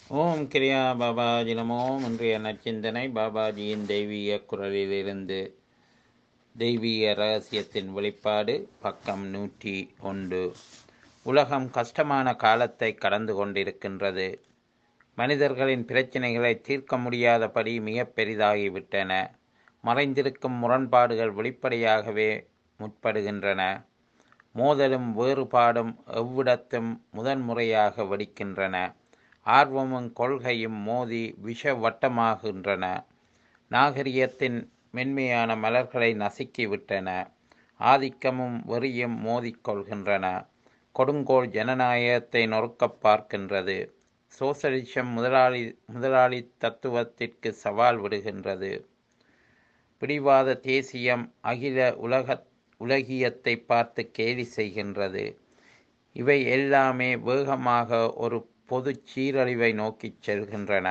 ஓம் கிரியா பாபாஜி நமோ இன்றைய நச்சிந்தனை பாபாஜியின் தெய்வீக குரலிலிருந்து தெய்வீக ரகசியத்தின் வெளிப்பாடு பக்கம் நூற்றி ஒன்று உலகம் கஷ்டமான காலத்தை கடந்து கொண்டிருக்கின்றது மனிதர்களின் பிரச்சனைகளை தீர்க்க முடியாதபடி மிக பெரிதாகிவிட்டன மறைந்திருக்கும் முரண்பாடுகள் வெளிப்படையாகவே முற்படுகின்றன மோதலும் வேறுபாடும் எவ்விடத்தும் முதன்முறையாக வெடிக்கின்றன ஆர்வமும் கொள்கையும் மோதி விஷ வட்டமாகின்றன நாகரிகத்தின் மென்மையான மலர்களை நசுக்கிவிட்டன ஆதிக்கமும் வெறியும் மோதிக்கொள்கின்றன கொடுங்கோல் ஜனநாயகத்தை நொறுக்கப் பார்க்கின்றது சோசலிசம் முதலாளி முதலாளி தத்துவத்திற்கு சவால் விடுகின்றது பிடிவாத தேசியம் அகில உலக உலகியத்தை பார்த்து கேலி செய்கின்றது இவை எல்லாமே வேகமாக ஒரு பொது சீரழிவை நோக்கிச் செல்கின்றன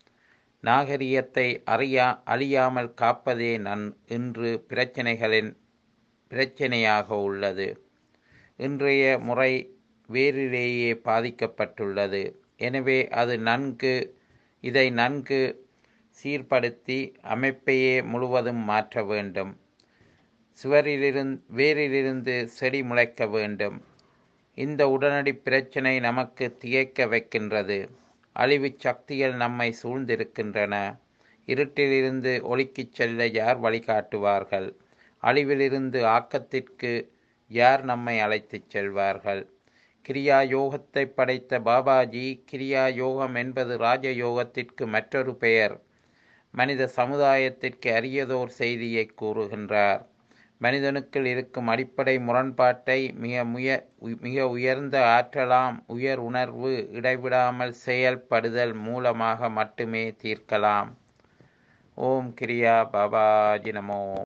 நாகரிகத்தை அறியா அழியாமல் காப்பதே நன் இன்று பிரச்சனைகளின் பிரச்சனையாக உள்ளது இன்றைய முறை வேரிலேயே பாதிக்கப்பட்டுள்ளது எனவே அது நன்கு இதை நன்கு சீர்படுத்தி அமைப்பையே முழுவதும் மாற்ற வேண்டும் சுவரிலிருந்து வேரிலிருந்து செடி முளைக்க வேண்டும் இந்த உடனடி பிரச்சனை நமக்கு திகைக்க வைக்கின்றது அழிவு சக்திகள் நம்மை சூழ்ந்திருக்கின்றன இருட்டிலிருந்து ஒளிக்குச் செல்ல யார் வழிகாட்டுவார்கள் அழிவிலிருந்து ஆக்கத்திற்கு யார் நம்மை அழைத்துச் செல்வார்கள் கிரியா யோகத்தை படைத்த பாபாஜி கிரியா யோகம் என்பது ராஜயோகத்திற்கு மற்றொரு பெயர் மனித சமுதாயத்திற்கு அரியதோர் செய்தியை கூறுகின்றார் மனிதனுக்குள் இருக்கும் அடிப்படை முரண்பாட்டை மிக முய மிக உயர்ந்த ஆற்றலாம் உயர் உணர்வு இடைவிடாமல் செயல்படுதல் மூலமாக மட்டுமே தீர்க்கலாம் ஓம் கிரியா பாபாஜி நமோ